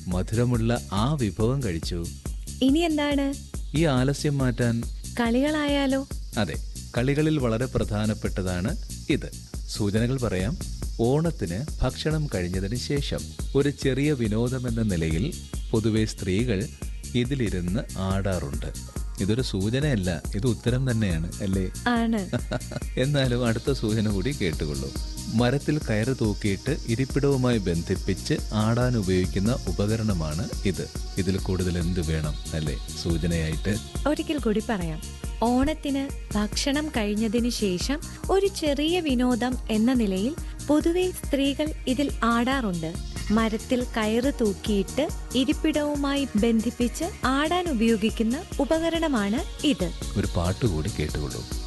മധുരമുള്ള ആ വിഭവം കഴിച്ചു ഇനി എന്താണ് ഈ ആലസ്യം മാറ്റാൻ കളികളായാലോ അതെ കളികളിൽ വളരെ പ്രധാനപ്പെട്ടതാണ് ഇത് സൂചനകൾ പറയാം ഓണത്തിന് ഭക്ഷണം കഴിഞ്ഞതിന് ശേഷം ഒരു ചെറിയ വിനോദമെന്ന നിലയിൽ പൊതുവെ സ്ത്രീകൾ ഇതിലിരുന്ന് ആടാറുണ്ട് ഇതൊരു സൂചനയല്ല ഇത് ഉത്തരം തന്നെയാണ് അല്ലേ ആണ് എന്നാലും അടുത്ത സൂചന കൂടി കേട്ടുകൊള്ളൂ മരത്തിൽ കയറ് തൂക്കിയിട്ട് ഇരിപ്പിടവുമായി ബന്ധിപ്പിച്ച് ആടാൻ ഉപയോഗിക്കുന്ന ഉപകരണമാണ് ഇത് ഇതിൽ കൂടുതൽ എന്ത് വേണം അല്ലേ സൂചനയായിട്ട് ഒരിക്കൽ കൂടി പറയാം ഓണത്തിന് ഭക്ഷണം കഴിഞ്ഞതിന് ശേഷം ഒരു ചെറിയ വിനോദം എന്ന നിലയിൽ പൊതുവെ സ്ത്രീകൾ ഇതിൽ ആടാറുണ്ട് മരത്തിൽ കയറ് തൂക്കിയിട്ട് ഇരിപ്പിടവുമായി ബന്ധിപ്പിച്ച് ആടാൻ ഉപയോഗിക്കുന്ന ഉപകരണമാണ് ഇത് ഒരു പാട്ട് കൂടി കേട്ടുകൊള്ളൂ